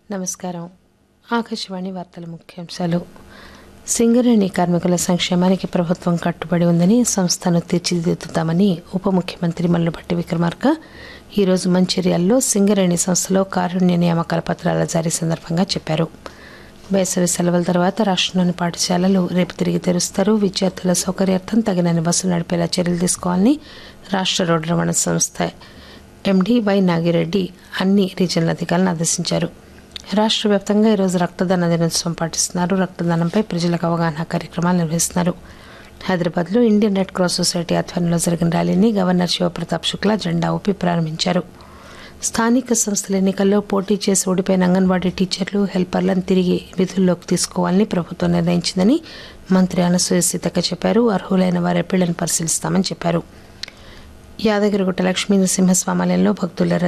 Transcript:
నమస్కారం ఆకాశవాణి వార్తల ముఖ్యాంశాలు సింగరేణి కార్మికుల సంక్షేమానికి ప్రభుత్వం కట్టుబడి ఉందని సంస్థను తీర్చిదిద్దుతామని ఉప ముఖ్యమంత్రి మల్లుభట్టి విక్రమార్క ఈరోజు మంచిర్యాలలో సింగరేణి సంస్థలో కారుణ్య నియామకాల పత్రాల జారీ సందర్భంగా చెప్పారు వేసవి సెలవుల తర్వాత రాష్ట్రంలోని పాఠశాలలు రేపు తిరిగి తెరుస్తారు విద్యార్థుల సౌకర్యార్థం తగినన్ని బస్సులు నడిపేలా చర్యలు తీసుకోవాలని రాష్ట్ర రోడ్డు రవాణా సంస్థ ఎండీ వై నాగిరెడ్డి అన్ని రీజనల్ అధికారులను ఆదేశించారు రాష్ట్ర వ్యాప్తంగా ఈరోజు రక్తదాన దినోత్సవం పాటిస్తున్నారు రక్తదానంపై ప్రజలకు అవగాహన కార్యక్రమాలు నిర్వహిస్తున్నారు హైదరాబాద్లో ఇండియన్ రెడ్ క్రాస్ సొసైటీ ఆధ్వర్యంలో జరిగిన ర్యాలీని గవర్నర్ శివప్రతాప్ శుక్లా జెండా ఊపి ప్రారంభించారు స్థానిక సంస్థల ఎన్నికల్లో పోటీ చేసి ఓడిపోయిన అంగన్వాడీ టీచర్లు హెల్పర్లను తిరిగి విధుల్లోకి తీసుకోవాలని ప్రభుత్వం నిర్ణయించిందని మంత్రి అనసూయ సీతక్క చెప్పారు అర్హులైన వారి అప్పీళ్లను పరిశీలిస్తామని చెప్పారు యాదగిరిగుట్ట లక్ష్మీ నరసింహస్వామి ఆలయంలో భక్తుల